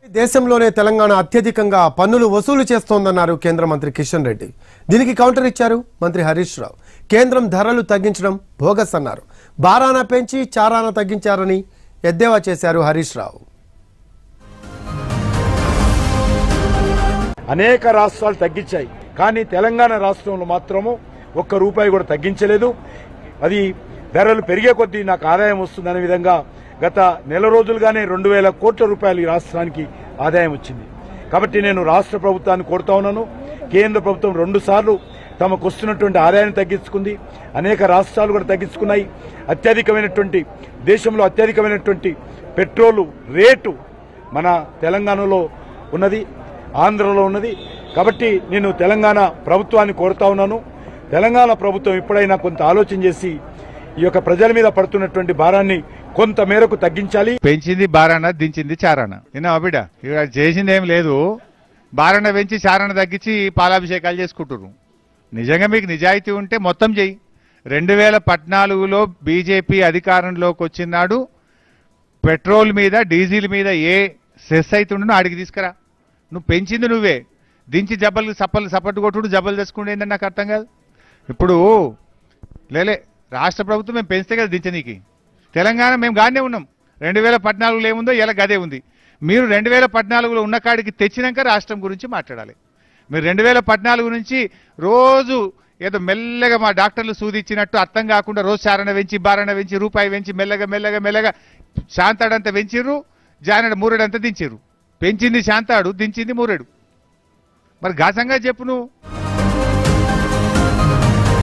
దేశంలోనే తెలంగాణ అత్యధికంగా పన్నులు వసూలు చేస్తోందన్నారు కేంద్ర మంత్రి కిషన్ రెడ్డి దీనికి కౌంటర్ ఇచ్చారు మంత్రి హరీష్ రావు కేంద్రం ధరలు తగ్గించడం భోగస్ అన్నారు బారాన పెంచి చారాన తగ్గించారని ఎద్దేవా చేశారు హరీష్ రావు అనేక రాష్ట్రాలు తగ్గించాయి కానీ తెలంగాణ రాష్ట్రంలో మాత్రము ఒక్క రూపాయి కూడా తగ్గించలేదు అది ధరలు పెరిగే కొద్దీ నాకు ఆదాయం వస్తుందనే విధంగా గత నెల రోజులుగానే రెండు వేల కోట్ల రూపాయలు ఈ రాష్ట్రానికి ఆదాయం వచ్చింది కాబట్టి నేను రాష్ట్ర ప్రభుత్వాన్ని కోరుతా ఉన్నాను కేంద్ర ప్రభుత్వం రెండు సార్లు తమకు వస్తున్నటువంటి ఆదాయాన్ని తగ్గించుకుంది అనేక రాష్ట్రాలు కూడా తగ్గించుకున్నాయి అత్యధికమైనటువంటి దేశంలో అత్యధికమైనటువంటి పెట్రోలు రేటు మన తెలంగాణలో ఉన్నది ఆంధ్రలో ఉన్నది కాబట్టి నేను తెలంగాణ ప్రభుత్వాన్ని కోరుతా ఉన్నాను తెలంగాణ ప్రభుత్వం ఇప్పుడైనా కొంత ఆలోచన చేసి ఈ యొక్క ప్రజల మీద పడుతున్నటువంటి భారాన్ని కొంత మేరకు తగ్గించాలి పెంచింది బారాన దించింది చారాన విన్నావా బిడ్డ ఇక చేసింది ఏం లేదు బారాన పెంచి చారాన తగ్గించి పాలాభిషేకాలు చేసుకుంటున్నారు నిజంగా మీకు నిజాయితీ ఉంటే మొత్తం చెయ్యి రెండు వేల పద్నాలుగులో బీజేపీ అధికారంలోకి వచ్చినాడు పెట్రోల్ మీద డీజిల్ మీద ఏ సెస్ అవుతుండో ఆడికి తీసుకురా నువ్వు పెంచింది నువ్వే దించి జబ్బలు సప్పలు సపట్టు కొట్టుడు జబ్బలు తెచ్చుకుంటే ఏంటని నాకు అర్థం కాదు ఇప్పుడు లేలే రాష్ట్ర ప్రభుత్వం మేము పెంచితే కదా దించనీకి తెలంగాణ మేము గానే ఉన్నాం రెండు వేల పద్నాలుగులో ఏముందో ఇలా గదే ఉంది మీరు రెండు వేల పద్నాలుగులో ఉన్న కాడికి తెచ్చినాక రాష్ట్రం గురించి మాట్లాడాలి మీరు రెండు వేల పద్నాలుగు నుంచి రోజు ఏదో మెల్లగా మా డాక్టర్లు సూదిచ్చినట్టు అర్థం కాకుండా రోజు చారణ పెంచి బారణ పెంచి రూపాయి పెంచి మెల్లగా మెల్లగా మెల్లగా శాంతాడంతా పెంచిర్రు జానడు మూరెడంతా దించిర్రు పెంచింది శాంతాడు దించింది మూరెడు మరి ఘాసంగా చెప్పు నువ్వు